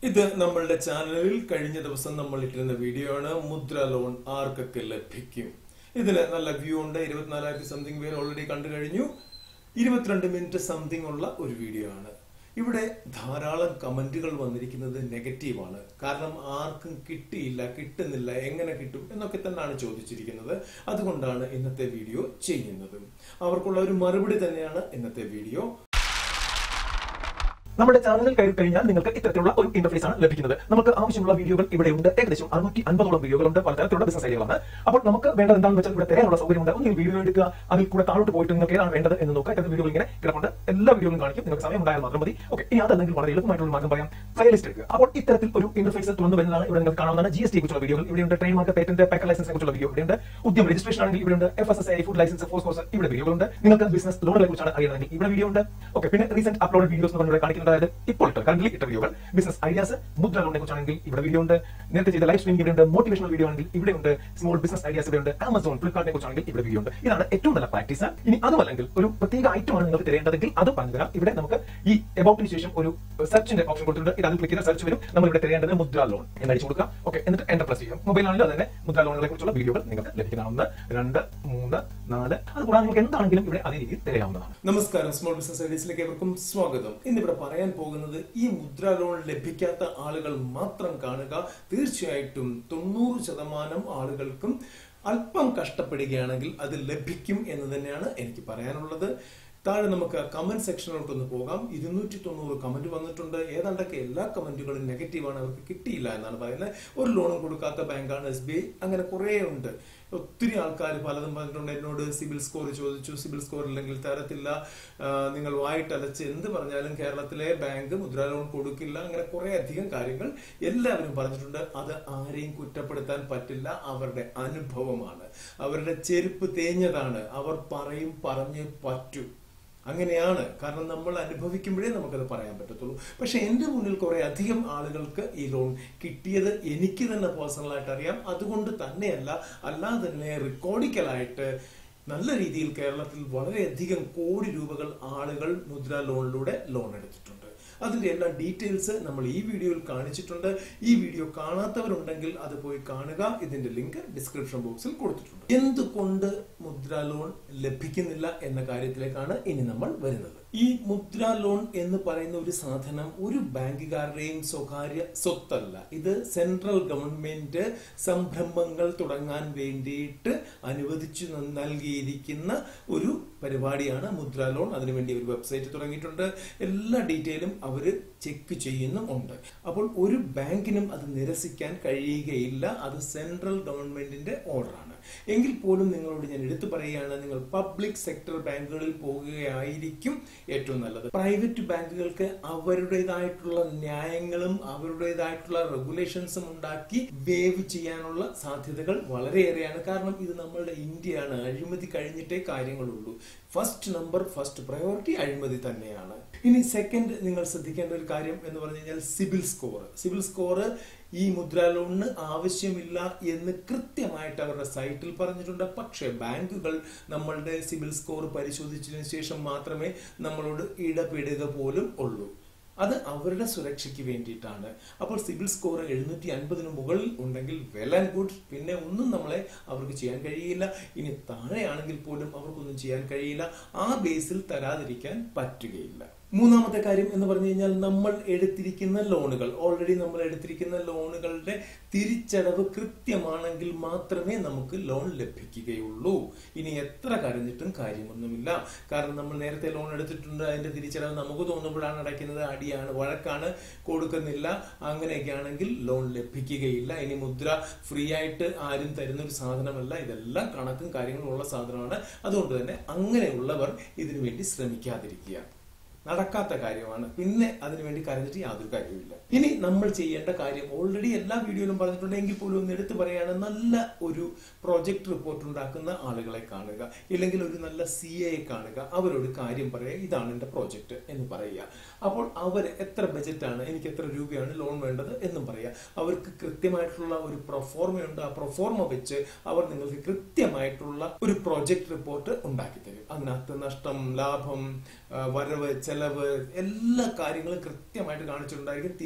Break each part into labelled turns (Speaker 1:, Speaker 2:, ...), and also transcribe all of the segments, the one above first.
Speaker 1: ഇത് നമ്മളുടെ ചാനലിൽ കഴിഞ്ഞ ദിവസം നമ്മൾ ഇട്ടിരുന്ന വീഡിയോ ആണ് മുദ്ര ലോൺ ആർക്കൊക്കെ ലഭിക്കും ഇതിന് നല്ല വ്യൂ ഉണ്ട് ഇരുപത്തിനാലായിരത്തി സംതിങ് പേര് ഓൾറെഡി കണ്ടു കഴിഞ്ഞു ഇരുപത്തിരണ്ട് മിനിറ്റ് സംതിങ് ഉള്ള ഒരു വീഡിയോ ആണ് ഇവിടെ ധാരാളം കമന്റുകൾ വന്നിരിക്കുന്നത് നെഗറ്റീവാണ് കാരണം ആർക്കും കിട്ടിയില്ല കിട്ടുന്നില്ല എങ്ങനെ കിട്ടും എന്നൊക്കെ തന്നെയാണ് ചോദിച്ചിരിക്കുന്നത് അതുകൊണ്ടാണ് ഇന്നത്തെ വീഡിയോ ചെയ്യുന്നത് അവർക്കുള്ള ഒരു മറുപടി തന്നെയാണ് ഇന്നത്തെ വീഡിയോ
Speaker 2: നമ്മുടെ ചാനലിൽ കയറി കഴിഞ്ഞാൽ നിങ്ങൾക്ക് ഇത്തരത്തിലുള്ള ഒരു ഇന്റർഫേസ് ആണ് ലഭിക്കുന്നത് നമുക്ക് ആവശ്യമുള്ള വീഡിയോകൾ ഇവിടെ ഉണ്ട് ഏകദേശം അറുന്നൂറ്റി അൻപതോളം വീഡിയോകളുണ്ട് പലതരത്തിലുള്ള ബിസിനസ് ഐഡിയകളാണ് അപ്പോൾ നമുക്ക് വേണ്ടത് എന്താണെന്ന് വെച്ചാൽ ഇവിടെ തരാനുള്ള സൗകര്യമുണ്ട് ഒന്ന് വീഡിയോ എടുക്കുക അതിൽ കൂടെ താഴോട്ട് പോയിട്ട് നിങ്ങൾക്ക് ഏതാണ് വേണ്ടത് എന്ന് നോക്കുക ഇത്തരം വീഡിയോകൾ ഇങ്ങനെ കിടപ്പുണ്ട് എല്ലാ വീഡിയോകളും കാണിക്കും നിങ്ങൾക്ക് സമയം ഉണ്ടായാൽ മാത്രം മതി ഓക്കെ ഇനി അതല്ലെങ്കിൽ വളരെ എളുപ്പമായിട്ടുള്ള മാർഗം പറയാം ഫയൽ ലിസ്റ്റ് എടുക്കുക അപ്പോൾ ഇത്തരത്തിൽ ഒരു ഇന്റർഫേസ് തുറന്നു വരുന്നതാണ് ഇവിടെ നിങ്ങൾക്ക് കാണാവുന്നതാണ് ജി എസ് ടി കുറിച്ചുള്ള വീഡിയോകൾ ഇവിടെയുണ്ട് ട്രെയിൻ മാർക്ക് പേറ്റന്റ് പാക്കർ ലൈസൻസിനെ കുറിച്ചുള്ള വീഡിയോ ഇവിടെയുണ്ട് ഉദ്യമ രജിസ്ട്രേഷൻ ആണെങ്കിൽ ഇവിടെയുണ്ട് F S S I food licence force course ഇവിടെ വീഡിയോകളുണ്ട് നിങ്ങൾക്ക് ബിസിനസ് ലോണുകളെ കുറിച്ചാണ് അറിയണമെങ്കിൽ ഇവിടെ വീഡിയോ ഉണ്ട് ഓക്കെ പിന്നെ റീസെന്റ് അപ്ലോഡ് വീഡിയോസ് എന്ന് പറഞ്ഞിവിടെ കാണിക്കുന്നത് ഇപ്പോൾ ഇട്ട കറന്റ് ഇട്ട വീഡിയോകൾ ബിസിനസ് ഐഡിയാസ് മുദ്ര ലോണിനെ കുറിച്ചാണെങ്കിൽ ഇവിടെ വീഡിയോ ഉണ്ട് നേരത്തെ ചെയ്ത ലൈവ് സ്ട്രീം ഇവിടെ ഉണ്ട് മോട്ടിവേഷണൽ വീഡിയോ ആണെങ്കിൽ ഇവിടെ ഉണ്ട് സ്മോൾ ബിസിനസ് ഐഡിയാസ് ഇവിടെ ഉണ്ട് ആമസോൺ ഫ്ലിപ്കാർട്ടിനെ കുറിച്ചാണെങ്കിൽ ഇവിടെ വീഡിയോ ഉണ്ട് ഇതാണ് ഏറ്റവും നല്ല പ്രാക്ടീസ് ഇനി അതുമല്ലെങ്കിൽ ഒരു പ്രത്യേക ഐറ്റം ആണ് നിങ്ങൾക്ക് തരേണ്ടതെങ്കിൽ അത് പറഞ്ഞു തരാം ഇവിടെ നമുക്ക് ഈ എബൌട്ടിന് ശേഷം ഒരു സെർച്ചിന്റെ ഓപ്ഷൻ കൊടുത്തിട്ടുണ്ട് ഇത് അതിൽ ക്ലിക്ക് ചെയ്താൽ സെർച്ച് വരും നമ്മൾ ഇവിടെ തരേണ്ടത് മുദ്ര ലോൺ എന്ന് അടിച്ചു കൊടുക്കുക ഓക്കെ എന്നിട്ട് എന്റർ പ്രസ് ചെയ്യും മൊബൈലാണെങ്കിൽ തന്നെ മുദ്ര ലോണുകളെ കുറിച്ചുള്ള വീഡിയോകൾ നിങ്ങൾക്ക് ലഭിക്കുന്നതാണ് ഒന്ന് രണ്ട് മൂന്ന് നാല് അത് കൂടാതെ നിങ്ങൾക്ക് എന്താണെങ്കിലും ഇവിടെ അതേ രീതിയിൽ തിരയാവുന്നതാണ്
Speaker 1: നമസ്കാരം സ്മോൾ ബിസിനസ് ഐഡിയസിലേക്ക് ഏവർക്കും സ്വാഗതം ഇന്നിവിടെ പറയാൻ പോകുന്നത് ഈ മുദ്ര ലോൺ ലഭിക്കാത്ത ആളുകൾ മാത്രം കാണുക തീർച്ചയായിട്ടും തൊണ്ണൂറ് ശതമാനം ആളുകൾക്കും അല്പം കഷ്ടപ്പെടുകയാണെങ്കിൽ അത് ലഭിക്കും എന്ന് തന്നെയാണ് എനിക്ക് പറയാനുള്ളത് താഴെ നമുക്ക് കമന്റ് സെക്ഷനിലോട്ട് ഒന്ന് പോകാം ഇരുന്നൂറ്റി തൊണ്ണൂറ് കമന്റ് വന്നിട്ടുണ്ട് ഏതാണ്ടൊക്കെ എല്ലാ കമന്റുകളും നെഗറ്റീവാണ് അവർക്ക് കിട്ടിയില്ല എന്നാണ് പറയുന്നത് ഒരു ലോണും കൊടുക്കാത്ത ബാങ്കാണ് എസ് ബി ഐ അങ്ങനെ കുറേ ഉണ്ട് ഒത്തിരി ആൾക്കാർ പലതും പറഞ്ഞിട്ടുണ്ട് എന്നോട് സിബിൽ സ്കോർ ചോദിച്ചു സിബിൽ സ്കോർ ഇല്ലെങ്കിൽ തരത്തില്ല ആ, നിങ്ങൾ വായിട്ടലച്ച് എന്ത് പറഞ്ഞാലും കേരളത്തിലെ ബാങ്ക് മുദ്രാ ലോൺ കൊടുക്കില്ല അങ്ങനെ കുറെ അധികം കാര്യങ്ങൾ എല്ലാവരും പറഞ്ഞിട്ടുണ്ട് അത് ആരെയും കുറ്റപ്പെടുത്താൻ പറ്റില്ല അവരുടെ അനുഭവമാണ് അവരുടെ ചെരുപ്പ് തേഞ്ഞതാണ് അവർ പറയും പറഞ്ഞേ പറ്റൂ അങ്ങനെയാണ് കാരണം നമ്മൾ അനുഭവിക്കുമ്പോഴേ നമുക്കത് പറയാൻ പറ്റത്തുള്ളൂ പക്ഷെ എൻ്റെ മുന്നിൽ കുറെ അധികം ആളുകൾക്ക് ഈ ലോൺ കിട്ടിയത് എനിക്ക് തന്നെ പേഴ്സണലായിട്ട് അറിയാം അതുകൊണ്ട് തന്നെയല്ല അല്ലാതെ തന്നെ റെക്കോർഡിക്കലായിട്ട് നല്ല രീതിയിൽ കേരളത്തിൽ വളരെയധികം കോടി രൂപകൾ ആളുകൾ മുദ്ര ലോണിലൂടെ ലോൺ എടുത്തിട്ടുണ്ട് അതിന്റെ എല്ലാ ഡീറ്റെയിൽസ് നമ്മൾ ഈ വീഡിയോയിൽ കാണിച്ചിട്ടുണ്ട് ഈ വീഡിയോ കാണാത്തവരുണ്ടെങ്കിൽ അത് പോയി കാണുക ഇതിന്റെ ലിങ്ക് ഡിസ്ക്രിപ്ഷൻ ബോക്സിൽ കൊടുത്തിട്ടുണ്ട് എന്തുകൊണ്ട് മുദ്ര ലോൺ ലഭിക്കുന്നില്ല എന്ന കാര്യത്തിലേക്കാണ് ഇനി നമ്മൾ വരുന്നത് ഈ മുദ്ര ലോൺ എന്ന് പറയുന്ന ഒരു സാധനം ഒരു ബാങ്കുകാരുടെയും സ്വകാര്യ സ്വത്തല്ല ഇത് സെൻട്രൽ ഗവൺമെന്റ് സംരംഭങ്ങൾ തുടങ്ങാൻ വേണ്ടിയിട്ട് അനുവദിച്ചു ന- നൽകിയിരിക്കുന്ന ഒരു പരിപാടിയാണ് മുദ്ര ലോൺ അതിനുവേണ്ടി ഒരു വെബ്സൈറ്റ് തുടങ്ങിയിട്ടുണ്ട് എല്ലാ ഡീറ്റെയിലും അവർ ചെക്ക് ചെയ്യുന്നുമുണ്ട് അപ്പോൾ ഒരു ബാങ്കിനും അത് നിരസിക്കാൻ കഴിയുകയില്ല അത് സെൻട്രൽ ഗവൺമെന്റിന്റെ ഓർഡറാണ് എങ്കിൽ പോലും നിങ്ങളോട് ഞാൻ എടുത്തു പറയുകയാണ് നിങ്ങൾ പബ്ലിക് സെക്ടർ ബാങ്കുകളിൽ പോകുകയായിരിക്കും ഏറ്റവും നല്ലത് പ്രൈവറ്റ് ബാങ്കുകൾക്ക് അവരുടേതായിട്ടുള്ള ന്യായങ്ങളും അവരുടേതായിട്ടുള്ള റെഗുലേഷൻസും ഉണ്ടാക്കി വേവ് ചെയ്യാനുള്ള സാധ്യതകൾ വളരെയേറെയാണ് കാരണം ഇത് നമ്മളുടെ ഇന്ത്യയാണ് അഴിമതി കഴിഞ്ഞിട്ടേ കാര്യങ്ങളുള്ളൂ ഫസ്റ്റ് നമ്പർ ഫസ്റ്റ് പ്രയോറിറ്റി അഴിമതി തന്നെയാണ് ഇനി സെക്കൻഡ് നിങ്ങൾ ശ്രദ്ധിക്കേണ്ട ഒരു കാര്യം എന്ന് പറഞ്ഞു കഴിഞ്ഞാൽ സിബിൽ സ്കോർ സിബിൽ സ്കോർ ഈ മുദ്രാ ലോണിന് ആവശ്യമില്ല എന്ന് കൃത്യമായിട്ട് അവരുടെ സൈറ്റിൽ പറഞ്ഞിട്ടുണ്ട് പക്ഷേ ബാങ്കുകൾ നമ്മളുടെ സിബിൽ സ്കോർ പരിശോധിച്ചതിന് ശേഷം മാത്രമേ നമ്മളോട് ഇടപെടുക പോലും ഉള്ളൂ അത് അവരുടെ സുരക്ഷയ്ക്ക് വേണ്ടിയിട്ടാണ് അപ്പോൾ സിബിൽ സ്കോർ എഴുന്നൂറ്റി അൻപതിന് മുകളിൽ ഉണ്ടെങ്കിൽ വെൽ ആൻഡ് ഗുഡ് പിന്നെ ഒന്നും നമ്മളെ അവർക്ക് ചെയ്യാൻ കഴിയില്ല ഇനി താഴെയാണെങ്കിൽ പോലും അവർക്കൊന്നും ചെയ്യാൻ കഴിയില്ല ആ ബേസിൽ തരാതിരിക്കാൻ പറ്റുകയില്ല മൂന്നാമത്തെ കാര്യം എന്ന് പറഞ്ഞു കഴിഞ്ഞാൽ നമ്മൾ എടുത്തിരിക്കുന്ന ലോണുകൾ ഓൾറെഡി നമ്മൾ എടുത്തിരിക്കുന്ന ലോണുകളുടെ തിരിച്ചടവ് കൃത്യമാണെങ്കിൽ മാത്രമേ നമുക്ക് ലോൺ ലഭിക്കുകയുള്ളൂ ഇനി എത്ര കരഞ്ഞിട്ടും കാര്യമൊന്നുമില്ല കാരണം നമ്മൾ നേരത്തെ ലോൺ എടുത്തിട്ടുണ്ട് അതിന്റെ തിരിച്ചടവ് നമുക്ക് തോന്നുമ്പോഴാണ് അടയ്ക്കുന്നത് അടിയാണ് വഴക്കാണ് കൊടുക്കുന്നില്ല അങ്ങനെയൊക്കെ ആണെങ്കിൽ ലോൺ ലഭിക്കുകയില്ല ഇനി മുദ്ര ഫ്രീ ആയിട്ട് ആരും തരുന്ന ഒരു സാധനമല്ല ഇതെല്ലാം കണക്കും കാര്യങ്ങളും ഉള്ള സാധനമാണ് അതുകൊണ്ട് തന്നെ അങ്ങനെയുള്ളവർ ഇതിനു വേണ്ടി ശ്രമിക്കാതിരിക്കുക നടക്കാത്ത കാര്യമാണ് പിന്നെ അതിനുവേണ്ടി കരഞ്ഞിട്ട് യാതൊരു കാര്യവുമില്ല ഇനി നമ്മൾ ചെയ്യേണ്ട കാര്യം ഓൾറെഡി എല്ലാ വീഡിയോയിലും പറഞ്ഞിട്ടുണ്ട് എങ്കിൽ പോലും ഒന്ന് എടുത്തു പറയാണ് നല്ല ഒരു പ്രോജക്റ്റ് റിപ്പോർട്ട് ഉണ്ടാക്കുന്ന ആളുകളെ കാണുക ഇല്ലെങ്കിൽ ഒരു നല്ല സി എ കാണുക അവരോട് കാര്യം പറയുക ഇതാണ് എൻ്റെ പ്രോജക്റ്റ് എന്ന് പറയുക അപ്പോൾ അവർ എത്ര ബജറ്റാണ് എനിക്ക് എത്ര രൂപയാണ് ലോൺ വേണ്ടത് എന്നും പറയുക അവർക്ക് കൃത്യമായിട്ടുള്ള ഒരു പ്രൊഫോർമയുണ്ട് ആ പ്രൊഫോർമ വെച്ച് അവർ നിങ്ങൾക്ക് കൃത്യമായിട്ടുള്ള ഒരു പ്രോജക്റ്റ് റിപ്പോർട്ട് ഉണ്ടാക്കി തരും അതിനകത്ത് നഷ്ടം ലാഭം ആ, വരവ് ചെലവ് എല്ലാ കാര്യങ്ങളും കൃത്യമായിട്ട് കാണിച്ചിട്ടുണ്ടായിരിക്കും തിരിച്ചടവ്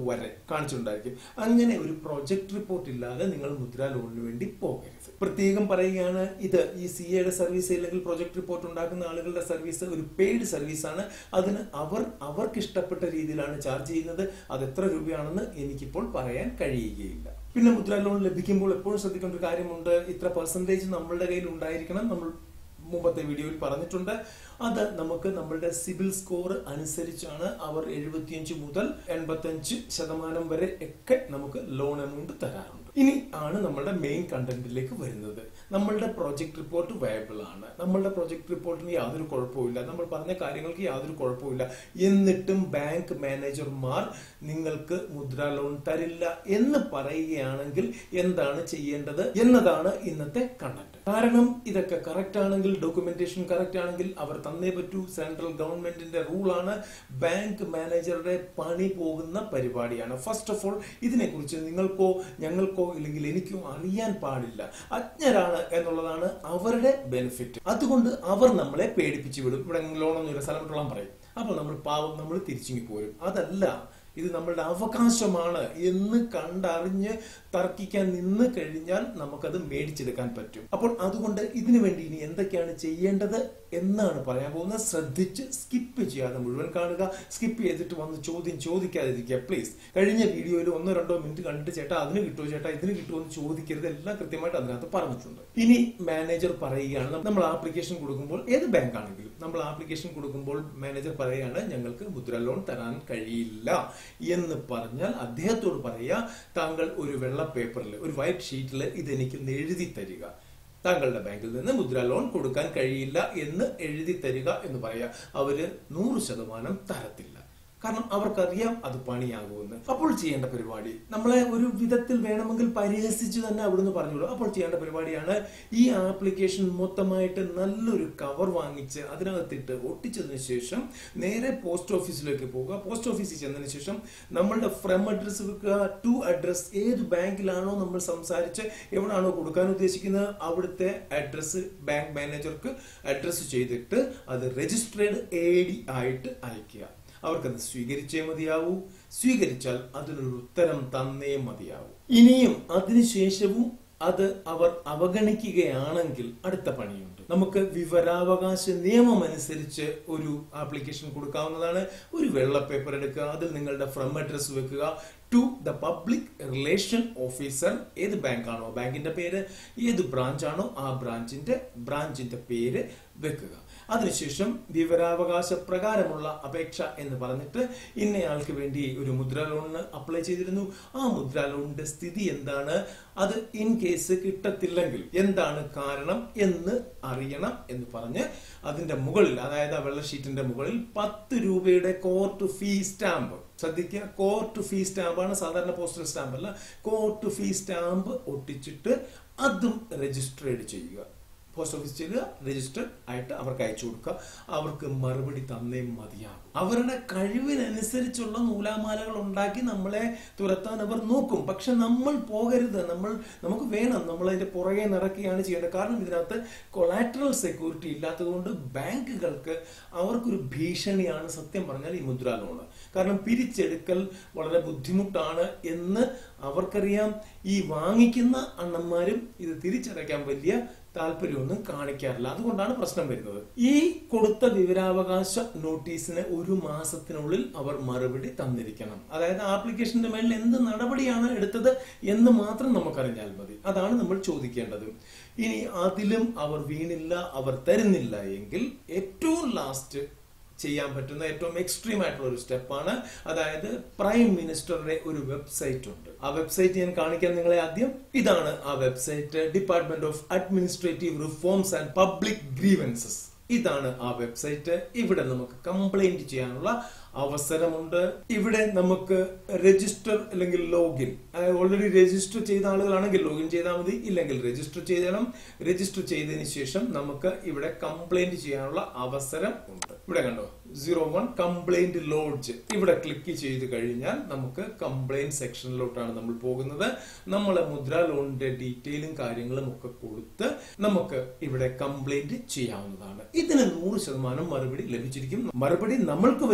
Speaker 1: വരെ കാണിച്ചിട്ടുണ്ടായിരിക്കും അങ്ങനെ ഒരു പ്രൊജക്ട് റിപ്പോർട്ട് ഇല്ലാതെ നിങ്ങൾ മുദ്രാ ലോണിന് വേണ്ടി പോകരുത് പ്രത്യേകം പറയുകയാണ് ഇത് ഈ സി എയുടെ സർവീസ് അല്ലെങ്കിൽ പ്രൊജക്ട് റിപ്പോർട്ട് ഉണ്ടാക്കുന്ന ആളുകളുടെ സർവീസ് ഒരു പെയ്ഡ് സർവീസാണ് അതിന് അവർ അവർക്ക് ഇഷ്ടപ്പെട്ട രീതിയിലാണ് ചാർജ് ചെയ്യുന്നത് അത് എത്ര രൂപയാണെന്ന് എനിക്കിപ്പോൾ പറയാൻ കഴിയുകയില്ല പിന്നെ മുദ്രാ ലോൺ ലഭിക്കുമ്പോൾ എപ്പോഴും ശ്രദ്ധിക്കേണ്ട ഒരു കാര്യമുണ്ട് ഇത്ര പെർസെൻറ്റേജ് നമ്മളുടെ കയ്യിൽ ഉണ്ടായിരിക്കണം നമ്മൾ മുമ്പത്തെ വീഡിയോയിൽ പറഞ്ഞിട്ടുണ്ട് അത് നമുക്ക് നമ്മളുടെ സിബിൽ സ്കോർ അനുസരിച്ചാണ് അവർ എഴുപത്തിയഞ്ച് മുതൽ എൺപത്തഞ്ച് ശതമാനം വരെ ഒക്കെ നമുക്ക് ലോൺ എമൗണ്ട് തരാറുണ്ട് ഇനി ആണ് നമ്മളുടെ മെയിൻ കണ്ടന്റിലേക്ക് വരുന്നത് നമ്മളുടെ പ്രോജക്ട് റിപ്പോർട്ട് വയബിൾ ആണ് നമ്മളുടെ പ്രോജക്ട് റിപ്പോർട്ടിന് യാതൊരു കുഴപ്പമില്ല നമ്മൾ പറഞ്ഞ കാര്യങ്ങൾക്ക് യാതൊരു കുഴപ്പമില്ല എന്നിട്ടും ബാങ്ക് മാനേജർമാർ നിങ്ങൾക്ക് മുദ്രാ ലോൺ തരില്ല എന്ന് പറയുകയാണെങ്കിൽ എന്താണ് ചെയ്യേണ്ടത് എന്നതാണ് ഇന്നത്തെ കണ്ടന്റ് കാരണം ഇതൊക്കെ കറക്റ്റ് ആണെങ്കിൽ ഡോക്യുമെന്റേഷൻ കറക്റ്റ് ആണെങ്കിൽ അവർ തന്നേ പറ്റൂ സെൻട്രൽ ഗവൺമെന്റിന്റെ റൂളാണ് ബാങ്ക് മാനേജറുടെ പണി പോകുന്ന പരിപാടിയാണ് ഫസ്റ്റ് ഓഫ് ഓൾ ഇതിനെക്കുറിച്ച് നിങ്ങൾക്കോ ഞങ്ങൾക്കോ ഇല്ലെങ്കിൽ എനിക്കോ അറിയാൻ പാടില്ല അജ്ഞരാണ് എന്നുള്ളതാണ് അവരുടെ ബെനിഫിറ്റ് അതുകൊണ്ട് അവർ നമ്മളെ പേടിപ്പിച്ചു വിടും ഇവിടെ ലോണൊന്നുമില്ല സ്ഥലം വിട്ടോളാൻ പറയും അപ്പോൾ നമ്മൾ പാവം നമ്മൾ തിരിച്ചിങ്ങി പോരും അതല്ല ഇത് നമ്മളുടെ അവകാശമാണ് എന്ന് കണ്ടറിഞ്ഞ് തർക്കിക്കാൻ നിന്ന് കഴിഞ്ഞാൽ നമുക്കത് മേടിച്ചെടുക്കാൻ പറ്റും അപ്പോൾ അതുകൊണ്ട് ഇതിനു വേണ്ടി ഇനി എന്തൊക്കെയാണ് ചെയ്യേണ്ടത് എന്നാണ് പറയാൻ പോകുന്നത് ശ്രദ്ധിച്ച് സ്കിപ്പ് ചെയ്യാതെ മുഴുവൻ കാണുക സ്കിപ്പ് ചെയ്തിട്ട് വന്ന് ചോദ്യം ചോദിക്കാതിരിക്കുക പ്ലീസ് കഴിഞ്ഞ വീഡിയോയിൽ ഒന്നോ രണ്ടോ മിനിറ്റ് കണ്ടിട്ട് ചേട്ടാ അതിന് കിട്ടുമോ ചേട്ടാ ഇതിന് കിട്ടുമോ എന്ന് ചോദിക്കരുത് എല്ലാം കൃത്യമായിട്ട് അതിനകത്ത് പറഞ്ഞിട്ടുണ്ട് ഇനി മാനേജർ പറയുകയാണ് നമ്മൾ ആപ്ലിക്കേഷൻ കൊടുക്കുമ്പോൾ ഏത് ബാങ്ക് ആണെങ്കിലും നമ്മൾ ആപ്ലിക്കേഷൻ കൊടുക്കുമ്പോൾ മാനേജർ പറയുകയാണ് ഞങ്ങൾക്ക് മുദ്ര ലോൺ തരാൻ കഴിയില്ല എന്ന് പറഞ്ഞാൽ അദ്ദേഹത്തോട് പറയുക താങ്കൾ ഒരു വെള്ള പേപ്പറിൽ ഒരു വൈറ്റ് ഷീറ്റിൽ ഇതെനിക്ക് എഴുതി തരിക താങ്കളുടെ ബാങ്കിൽ നിന്ന് മുദ്ര ലോൺ കൊടുക്കാൻ കഴിയില്ല എന്ന് എഴുതി തരിക എന്ന് പറയാ അവര് നൂറ് ശതമാനം തരത്തില്ല കാരണം അവർക്കറിയാം അത് പണിയാകുമെന്ന് അപ്പോൾ ചെയ്യേണ്ട പരിപാടി നമ്മളെ ഒരു വിധത്തിൽ വേണമെങ്കിൽ പരിഹസിച്ചു തന്നെ അവിടുന്ന് പറഞ്ഞോളൂ അപ്പോൾ ചെയ്യേണ്ട പരിപാടിയാണ് ഈ ആപ്ലിക്കേഷൻ മൊത്തമായിട്ട് നല്ലൊരു കവർ വാങ്ങിച്ച് അതിനകത്തിട്ട് ഒട്ടിച്ചതിന് ശേഷം നേരെ പോസ്റ്റ് ഓഫീസിലേക്ക് പോകുക പോസ്റ്റ് ഓഫീസിൽ ചെന്നതിന് ശേഷം നമ്മളുടെ ഫ്രം അഡ്രസ്സ് വെക്കുക ടു അഡ്രസ് ഏത് ബാങ്കിലാണോ നമ്മൾ സംസാരിച്ച് എവിടാണോ കൊടുക്കാൻ ഉദ്ദേശിക്കുന്നത് അവിടുത്തെ അഡ്രസ്സ് ബാങ്ക് മാനേജർക്ക് അഡ്രസ്സ് ചെയ്തിട്ട് അത് രജിസ്ട്രേഡ് എ ഡി ആയിട്ട് അയക്കുക അവർക്കത് സ്വീകരിച്ചേ മതിയാവൂ സ്വീകരിച്ചാൽ അതിനൊരു ഉത്തരം തന്നേ മതിയാവൂ ഇനിയും അതിനുശേഷവും അത് അവർ അവഗണിക്കുകയാണെങ്കിൽ അടുത്ത പണിയുണ്ട് നമുക്ക് വിവരാവകാശ നിയമം അനുസരിച്ച് ഒരു ആപ്ലിക്കേഷൻ കൊടുക്കാവുന്നതാണ് ഒരു വെള്ള പേപ്പർ എടുക്കുക അതിൽ നിങ്ങളുടെ ഫ്രം അഡ്രസ് വെക്കുക to the public relation officer ഏത് ബാങ്കാണോ ബാങ്കിന്റെ പേര് ഏത് ബ്രാഞ്ചാണോ ആ ബ്രാഞ്ചിന്റെ ബ്രാഞ്ചിന്റെ പേര് വെക്കുക അതിനുശേഷം വിവരാവകാശ പ്രകാരമുള്ള അപേക്ഷ എന്ന് പറഞ്ഞിട്ട് ഇന്നയാൾക്ക് വേണ്ടി ഒരു മുദ്ര ലോണിന് അപ്ലൈ ചെയ്തിരുന്നു ആ മുദ്ര ലോണിന്റെ സ്ഥിതി എന്താണ് അത് ഇൻ കേസ് കിട്ടത്തില്ലെങ്കിൽ എന്താണ് കാരണം എന്ന് അറിയണം എന്ന് പറഞ്ഞ് അതിന്റെ മുകളിൽ അതായത് ആ വെള്ള ഷീറ്റിന്റെ മുകളിൽ പത്ത് രൂപയുടെ കോർട്ട് ഫീ സ്റ്റാമ്പ് ശ്രദ്ധിക്കുക കോർട്ട് ഫീ സ്റ്റാമ്പാണ് സാധാരണ പോസ്റ്റൽ സ്റ്റാമ്പ് അല്ല കോർട്ട് ഫീ സ്റ്റാമ്പ് ഒട്ടിച്ചിട്ട് അതും രജിസ്ട്രേഡ് ചെയ്യുക പോസ്റ്റ് ഓഫീസ് ചെയ്യുക രജിസ്റ്റർ ആയിട്ട് അവർക്ക് അയച്ചു കൊടുക്കുക അവർക്ക് മറുപടി തന്നേ മതിയാകും അവരുടെ കഴിവിനനുസരിച്ചുള്ള നൂലാമാലകൾ ഉണ്ടാക്കി നമ്മളെ തുരത്താൻ അവർ നോക്കും പക്ഷെ നമ്മൾ പോകരുത് നമ്മൾ നമുക്ക് വേണം നമ്മൾ അതിന്റെ പുറകെ നടക്കുകയാണ് ചെയ്യേണ്ടത് കാരണം ഇതിനകത്ത് കൊളാറ്ററൽ സെക്യൂരിറ്റി ഇല്ലാത്തതുകൊണ്ട് ബാങ്കുകൾക്ക് അവർക്കൊരു ഭീഷണിയാണ് സത്യം പറഞ്ഞാൽ ഈ മുദ്രാ ലോണ് കാരണം പിരിച്ചെടുക്കൽ വളരെ ബുദ്ധിമുട്ടാണ് എന്ന് അവർക്കറിയാം ഈ വാങ്ങിക്കുന്ന അണ്ണന്മാരും ഇത് തിരിച്ചടയ്ക്കാൻ വലിയ താല്പര്യമൊന്നും കാണിക്കാറില്ല അതുകൊണ്ടാണ് പ്രശ്നം വരുന്നത് ഈ കൊടുത്ത വിവരാവകാശ നോട്ടീസിന് ഒരു മാസത്തിനുള്ളിൽ അവർ മറുപടി തന്നിരിക്കണം അതായത് ആപ്ലിക്കേഷന്റെ മേലിൽ എന്ത് നടപടിയാണ് എടുത്തത് എന്ന് മാത്രം നമുക്കറിഞ്ഞാൽ മതി അതാണ് നമ്മൾ ചോദിക്കേണ്ടത് ഇനി അതിലും അവർ വീണില്ല അവർ തരുന്നില്ല എങ്കിൽ ഏറ്റവും ലാസ്റ്റ് ചെയ്യാൻ പറ്റുന്ന ഏറ്റവും എക്സ്ട്രീം ആയിട്ടുള്ള ഒരു സ്റ്റെപ്പാണ് അതായത് പ്രൈം മിനിസ്റ്ററുടെ ഒരു വെബ്സൈറ്റ് ഉണ്ട് ആ വെബ്സൈറ്റ് ഞാൻ കാണിക്കാൻ നിങ്ങളെ ആദ്യം ഇതാണ് ആ website department of administrative reforms and public grievances ഇതാണ് ആ വെബ്സൈറ്റ് ഇവിടെ നമുക്ക് കംപ്ലൈന്റ് ചെയ്യാനുള്ള അവസരമുണ്ട് ഇവിടെ നമുക്ക് രജിസ്റ്റർ അല്ലെങ്കിൽ ലോഗിൻ ഓൾറെഡി രജിസ്റ്റർ ചെയ്ത ആളുകളാണെങ്കിൽ ലോഗിൻ ചെയ്താൽ മതി ഇല്ലെങ്കിൽ രജിസ്റ്റർ ചെയ്യണം രജിസ്റ്റർ ചെയ്തതിന് ശേഷം നമുക്ക് ഇവിടെ കംപ്ലൈന്റ് ചെയ്യാനുള്ള അവസരം ഉണ്ട് ഇവിടെ കണ്ടോ സീറോ വൺ കംപ്ലൈന്റ് ലോഡ്ജ് ഇവിടെ ക്ലിക്ക് ചെയ്ത് കഴിഞ്ഞാൽ നമുക്ക് കംപ്ലൈന്റ് സെക്ഷനിലോട്ടാണ് നമ്മൾ പോകുന്നത് നമ്മളെ മുദ്ര ലോണിന്റെ ഡീറ്റെയിലും കാര്യങ്ങളും ഒക്കെ കൊടുത്ത് നമുക്ക് ഇവിടെ കംപ്ലൈന്റ് ചെയ്യാവുന്നതാണ് ഇതിന് നൂറ് ശതമാനം മറുപടി ലഭിച്ചിരിക്കും മറുപടി നമ്മൾക്ക് വരുന്നതിന് മുമ്പ്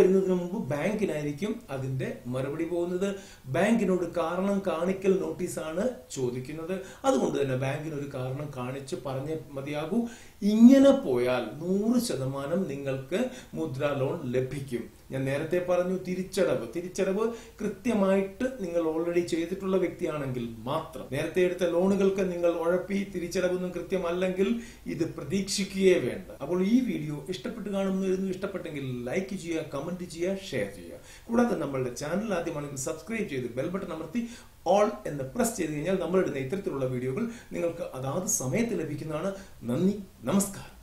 Speaker 1: മുമ്പ് ബാങ്കിനായിരിക്കും അതിന്റെ മറുപടി പോകുന്നത് ബാങ്കിനോട് കാരണം കാണിക്കൽ നോട്ടീസാണ് ചോദിക്കുന്നത് അതുകൊണ്ട് തന്നെ ബാങ്കിന് ഒരു കാരണം കാണിച്ച് പറഞ്ഞേ മതിയാകൂ ഇങ്ങനെ പോയാൽ നൂറ് ശതമാനം നിങ്ങൾക്ക് മുദ്ര ലോൺ ലഭിക്കും ഞാൻ നേരത്തെ പറഞ്ഞു തിരിച്ചടവ് തിരിച്ചടവ് കൃത്യമായിട്ട് നിങ്ങൾ ഓൾറെഡി ചെയ്തിട്ടുള്ള വ്യക്തിയാണെങ്കിൽ മാത്രം നേരത്തെ എടുത്ത ലോണുകൾക്ക് നിങ്ങൾ ഉഴപ്പി തിരിച്ചടവൊന്നും കൃത്യമല്ലെങ്കിൽ ഇത് പ്രതീക്ഷിക്കുകയേ വേണ്ട അപ്പോൾ ഈ വീഡിയോ ഇഷ്ടപ്പെട്ട് കാണുന്നു ഇഷ്ടപ്പെട്ടെങ്കിൽ ലൈക്ക് ചെയ്യുക കമന്റ് ചെയ്യുക ഷെയർ ചെയ്യുക കൂടാതെ നമ്മളുടെ ചാനൽ ആദ്യമാണെങ്കിൽ സബ്സ്ക്രൈബ് ചെയ്ത് ബെൽ ബട്ടൺ അമർത്തി ഓൾ എന്ന് പ്രസ് ചെയ്ത് കഴിഞ്ഞാൽ നമ്മളിടുന്ന ഇത്തരത്തിലുള്ള വീഡിയോകൾ നിങ്ങൾക്ക് അതാത് സമയത്ത് ലഭിക്കുന്നതാണ് നന്ദി നമസ്കാരം